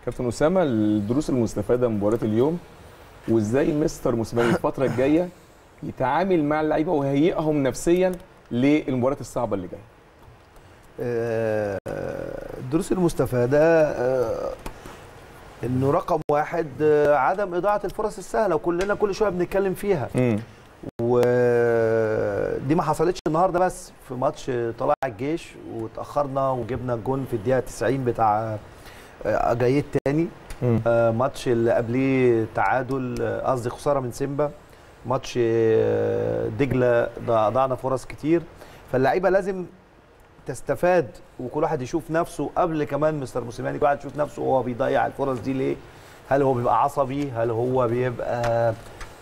كابتن اسامه الدروس المستفاده من مباراه اليوم وازاي مستر موسيماني الفتره الجايه يتعامل مع اللعيبه ويهيئهم نفسيا للمباريات الصعبه اللي جايه آه، الدروس المستفادة آه، انه رقم واحد آه، عدم اضاعة الفرص السهلة وكلنا كل شوية بنتكلم فيها امم ودي ما حصلتش النهارده بس في ماتش طلائع الجيش وتاخرنا وجبنا الجون في الدقيقه 90 بتاع آه، جايت تاني آه، ماتش اللي قبليه تعادل آه، قصدي خساره من سيمبا ماتش آه، دجله ضع- ضيعنا فرص كتير فاللعيبه لازم تستفاد وكل واحد يشوف نفسه قبل كمان مستر موسيماني كل واحد يشوف نفسه هو بيضيع الفرص دي ليه هل هو بيبقى عصبي هل هو بيبقى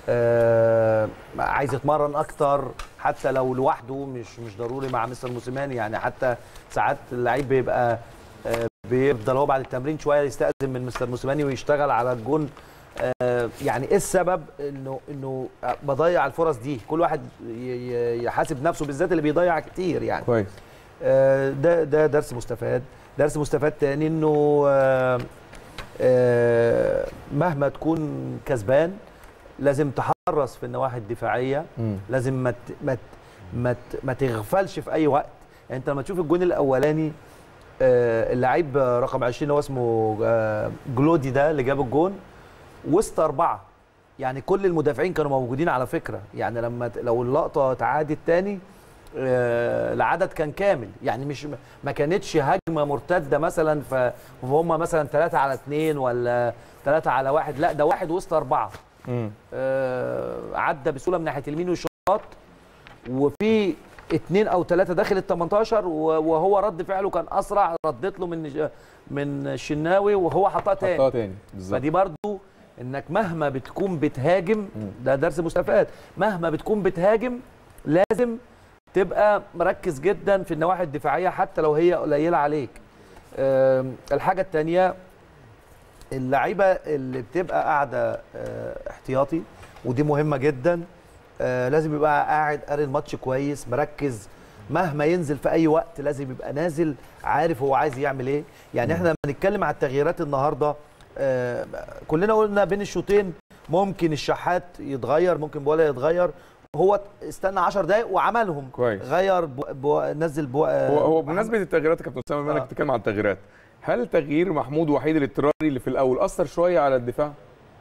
آه عايز يتمرن اكتر حتى لو لوحده مش مش ضروري مع مستر موسيماني يعني حتى ساعات اللعيب بيبقى آه بيفضل هو بعد التمرين شويه يستاذن من مستر موسيماني ويشتغل على الجون آه يعني ايه السبب انه انه بضيع الفرص دي كل واحد ي- ي- يحاسب نفسه بالذات اللي بيضيع كتير يعني كويس آه، ده ده درس مستفاد درس مستفاد تاني انه آه، آه، مهما تكون كسبان لازم تحرص في النواحي الدفاعيه امم لازم ما ت- ما ت- ما ت- ما تغفلش في اي وقت يعني انت لما تشوف الجون الاولاني آه، اللعيب رقم 20 اللي هو اسمه آه، جلودي ده اللي جاب الجون وسط اربعه يعني كل المدافعين كانوا موجودين على فكره يعني لما ت- لو اللقطه تعادت تاني آه، العدد كان كامل يعني مش ما كانتش هجمه مرتده مثلا ف- فهم مثلا ثلاثة على اثنين ولا ثلاثة على واحد لا ده واحد وسط اربعه امم آه، عدى بسهوله من ناحيه اليمين والشوط وفي اثنين او ثلاثه داخل ال 18 و- وهو رد فعله كان اسرع ردت له من من الشناوي وهو حطها تاني حطها تاني بالظبط فدي برضو انك مهما بتكون بتهاجم مم. ده درس مستفاد مهما بتكون بتهاجم لازم تبقى مركز جدا في النواحي الدفاعيه حتى لو هي قليله عليك آم، الحاجه الثانيه اللعيبه اللي بتبقى قاعده آه، احتياطي ودي مهمه جدا آه، لازم يبقى قاعد قاري الماتش كويس مركز مهما ينزل في اي وقت لازم يبقى نازل عارف هو عايز يعمل ايه يعني احنا لما نتكلم على التغييرات النهارده آه، كلنا قلنا بين الشوطين ممكن الشحات يتغير ممكن بولا يتغير هو استنى 10 دقايق وعملهم كويس. غير بو بو نزل بو هو هو بمناسبه التغييرات يا كابتن اسامه بما انك آه. بتتكلم عن التغييرات هل تغيير محمود وحيد الاضطراري اللي في الاول اثر شويه على الدفاع؟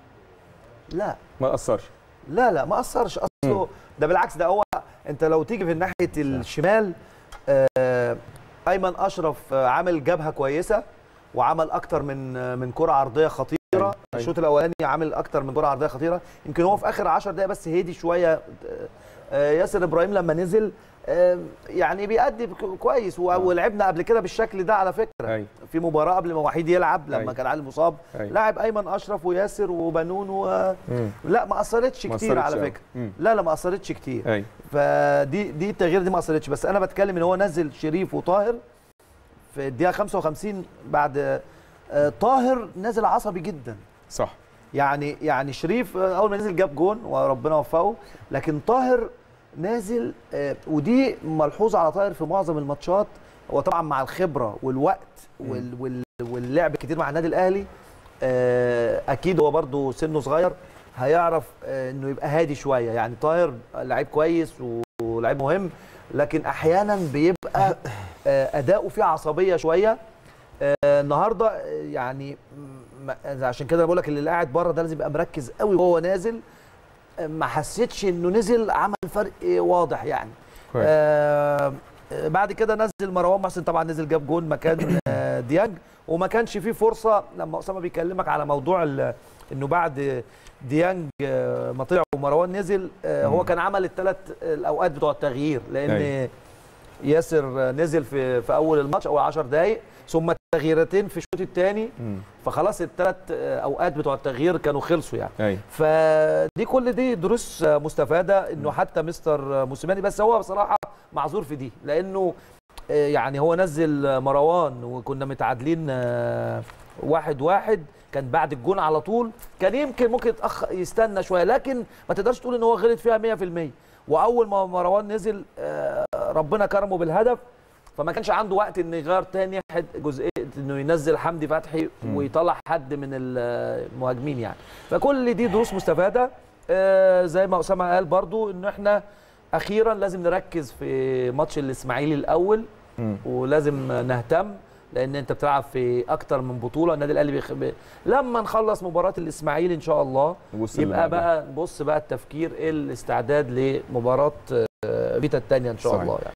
لا ما اثرش لا لا ما اثرش اصله ده بالعكس ده هو انت لو تيجي في ناحيه الشمال آه، ايمن اشرف آه، عامل جبهه كويسه وعمل اكتر من آه، من كره عرضيه خطيره أيوة. الشوط الاولاني عامل اكتر من كره عرضيه خطيره يمكن هو في اخر 10 دقائق بس هدي شويه آه، آه، ياسر ابراهيم لما نزل آه، يعني بيأدي ك- كويس و- ولعبنا قبل كده بالشكل ده على فكره أيوة. في مباراه قبل ما وحيد يلعب لما أيوة. كان علي مصاب أيوة. لاعب ايمن اشرف وياسر وبنون و... مم. لا ما اثرتش ما كتير أثرتش على أوي. فكره مم. لا لا ما اثرتش كتير ايوه فدي دي التغيير دي ما اثرتش بس انا بتكلم ان هو نزل شريف وطاهر في الدقيقه 55 بعد آه، طاهر نازل عصبي جدا صح يعني يعني شريف آه، اول ما نزل جاب جون وربنا وفقه لكن طاهر نازل آه، ودي ملحوظه على طاهر في معظم الماتشات هو طبعا مع الخبره والوقت وال وال واللعب كتير مع النادي الاهلي آه، اكيد هو برده سنه صغير هيعرف آه، انه يبقى هادي شويه يعني طاهر لعيب كويس و- ولعيب مهم لكن احيانا بيبقى آه، اداؤه فيه عصبيه شويه آه، النهارده آه، يعني م- م- عشان كده أنا بقول لك اللي قاعد بره ده لازم يبقى مركز قوي وهو نازل آه، ما حسيتش انه نزل عمل فرق واضح يعني كويس آه آه، بعد كده نزل مروان محسن طبعا نزل جاب جون مكان آه، ديانج وما كانش فيه فرصه لما اسامه بيكلمك على موضوع ال- انه بعد ديانج آه، ما طلع ومروان نزل آه، هو مم. كان عمل الثلاث الاوقات بتوع التغيير لان أيوة. ياسر نزل في في اول الماتش اول 10 دقائق ثم تغييرتين في الشوط الثاني مم. فخلاص الثلاث اوقات بتوع التغيير كانوا خلصوا يعني ايوه فدي كل دي دروس مستفاده انه حتى مستر موسيماني بس هو بصراحه معذور في دي لانه آه، يعني هو نزل مروان وكنا متعادلين آه، واحد واحد كان بعد الجون على طول كان يمكن ممكن يتأخ يستنى شويه لكن ما تقدرش تقول ان هو غلط فيها 100% واول ما مروان نزل آه، ربنا كرمه بالهدف فما كانش عنده وقت ان يغير تاني حد جزئيه انه ينزل حمدي فتحي ويطلع حد من المهاجمين يعني فكل دي دروس مستفاده آه، زي ما اسامه قال برضو ان احنا اخيرا لازم نركز في ماتش الاسماعيلي الاول مم. ولازم نهتم لان انت بتلعب في اكتر من بطوله النادي الاهلي بيخ... ب... لما نخلص مباراه الاسماعيلي ان شاء الله نبص اللي يبقى بعدها. بقى نبص بقى التفكير ايه الاستعداد لمباراه آه، فيتا الثانيه ان شاء صحيح. الله يعني